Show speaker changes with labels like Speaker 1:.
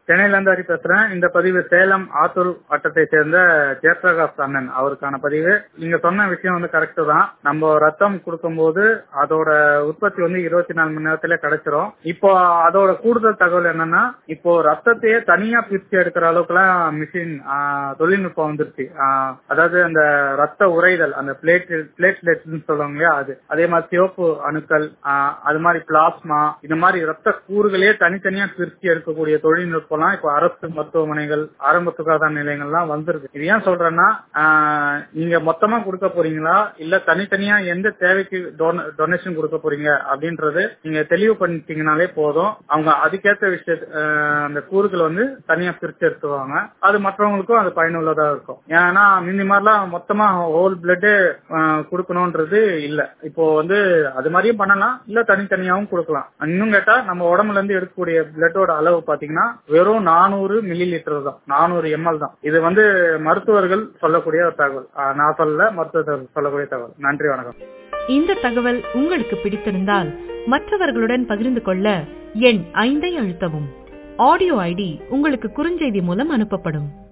Speaker 1: சென்னையில இருந்து ஹரி பேசுறேன் இந்த பதிவு சேலம் ஆத்தூர் வட்டத்தை சேர்ந்த ஜெயபிரகாஷ் அண்ணன் அவருக்கான பதிவு நீங்க சொன்ன விஷயம் வந்து கரெக்ட் தான் நம்ம ரத்தம் கொடுக்கும்போது அதோட உற்பத்தி வந்து இருபத்தி நாலு மணி நேரத்துல கிடைச்சிரும் இப்போ அதோட கூடுதல் தகவல் என்னன்னா இப்போ ரத்தத்தையே தனியா பிரிச்சு எடுக்கிற அளவுக்குலாம் மிஷின் தொழில்நுட்பம் வந்துருச்சு ஆஹ் அதாவது அந்த ரத்த உறைதல் அந்த பிளேட் பிளேட்லெட்ஸ் சொல்லுவாங்க இல்லையா அது அதே மாதிரி சிவப்பு அணுக்கள் ஆஹ் அது மாதிரி பிளாஸ்மா இந்த மாதிரி ரத்த கூறுகளே தனித்தனியா பிரிச்சு எடுக்கக்கூடிய தொழில்நுட்பம்லாம் இப்போ அரசு மருத்துவமனைகள் ஆரம்ப சுகாதார நிலையங்கள்லாம் வந்திருக்கு இது ஏன் சொல்றேன்னா ஆஹ் நீங்க மொத்தமா கொடுக்க போறீங்களா இல்ல தனித்தனியா எந்த தேவைக்கு டொனேஷன் கொடுக்க போறீங்க அப்படின்றது நீங்க தெளிவு பண்ணிட்டீங்கனாலே போதும் அவங்க அதுக்கேற்ற விஷய ஆஹ் அந்த கூறுகள் வந்து தனியா பிரிச்சு எடுத்துவாங்க அது மற்றவங்களுக்கும் அது பயனுள்ளதா இருக்கும் ஏன்னா முந்தி மாதிரிலாம் மொத்தமா ஹோல் பிளட்டு கொடுக்கணும்ன்றது இல்ல இப்போ வந்து அது மாதிரியும் பண்ணலாம் இல்ல தனித்தனியாவும் கொடுக்கலாம் இன்னும் கேட்டா நம்ம உடம்புல இருந்து எடுக்கக்கூடிய பிளட்டோட அளவு பாத்தீங்கன்னா வெறும் நானூறு மில்லி லிட்டர் தான் நானூறு எம்எல் தான் இது வந்து மருத்துவர்கள் சொல்லக்கூடிய ஒரு தகவல் ஆஹ் நான் சொல்லல மருத்துவர்கள் சொல்லக்கூடிய தகவல் நன்றி வணக்கம்
Speaker 2: இந்த தகவல் உங்களுக்கு பிடித்திருந்தால் மற்றவர்களுடன் பகிர்ந்து கொள்ள எண் ஐந்தை அழுத்தவும் ஆடியோ ஐடி உங்களுக்கு குறுஞ்செய்தி மூலம் அனுப்பப்படும்